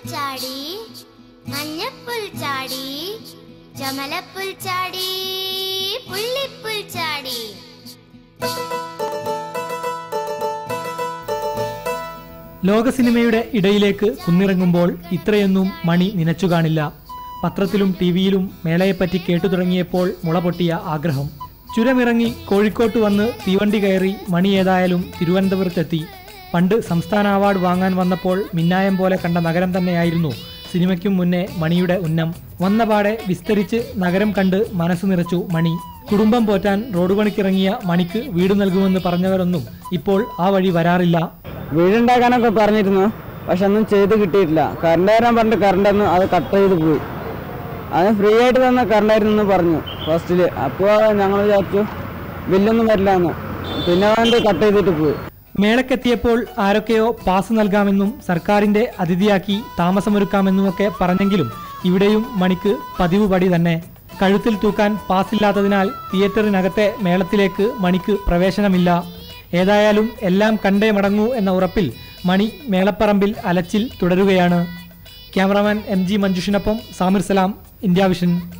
ചാടി മഞ്ഞപ്പുൽ ചാടി ചമലപ്പുൽ ചാടി പുള്ളിപ്പുൽ ചാടി ലോക സിനിമയുടെ ഇടയിലേക്ക് കുന്നിറങ്ങുമ്പോൾ ഇത്രയൊന്നും മണി നനച്ചു കാണില്ല പത്രത്തിലും ടി വിയിലും മേളയെപ്പറ്റി കേട്ടു തുടങ്ങിയപ്പോൾ മുളപൊട്ടിയ ആഗ്രഹം ചുരമിറങ്ങി കോഴിക്കോട്ട് വന്ന് തീവണ്ടി കയറി മണി ഏതായാലും തിരുവനന്തപുരത്തെത്തി പണ്ട് സംസ്ഥാന അവാർഡ് വാങ്ങാൻ വന്നപ്പോൾ മിന്നായം പോലെ കണ്ട നഗരം തന്നെയായിരുന്നു സിനിമയ്ക്കും മുന്നേ മണിയുടെ ഉന്നം വന്നപാടെ വിസ്തരിച്ച് നഗരം കണ്ട് മനസ്സ് നിറച്ചു മണി കുടുംബം പോറ്റാൻ റോഡ് പണിക്കിറങ്ങിയ മണിക്ക് വീട് നൽകുമെന്ന് പറഞ്ഞവരൊന്നും ഇപ്പോൾ ആ വഴി വരാറില്ല വീടുണ്ടാക്കാനൊക്കെ പറഞ്ഞിരുന്നു പക്ഷെ ഒന്നും ചെയ്ത് കിട്ടിയിട്ടില്ല കറണ്ട് തരാൻ പറഞ്ഞിട്ട് കറണ്ട് ഒന്നും അത് കട്ട് ചെയ്ത് പോയി അത് ഫ്രീ ആയിട്ട് തന്ന കറണ്ടായിരുന്നു എന്ന് പറഞ്ഞു ഫസ്റ്റിൽ അപ്പോൾ ഞങ്ങൾ വിചാരിച്ചു ബില്ലൊന്നും വരില്ല എന്ന് പിന്നെ വേണ്ട കട്ട് ചെയ്തിട്ട് പോയി മേളക്കെത്തിയപ്പോൾ ആരൊക്കെയോ പാസ് നൽകാമെന്നും സർക്കാരിന്റെ അതിഥിയാക്കി താമസമൊരുക്കാമെന്നുമൊക്കെ പറഞ്ഞെങ്കിലും ഇവിടെയും മണിക്ക് പതിവ് പടി തന്നെ കഴുത്തിൽ തൂക്കാൻ പാസില്ലാത്തതിനാൽ തിയേറ്ററിനകത്തെ മേളത്തിലേക്ക് മണിക്ക് പ്രവേശനമില്ല ഏതായാലും എല്ലാം കണ്ടേ മടങ്ങൂ എന്ന ഉറപ്പിൽ മണി മേളപ്പറമ്പിൽ അലച്ചിൽ തുടരുകയാണ് ക്യാമറാമാൻ എം ജി മഞ്ജുഷിനൊപ്പം സാമിർ സലാം ഇന്ത്യ വിഷൻ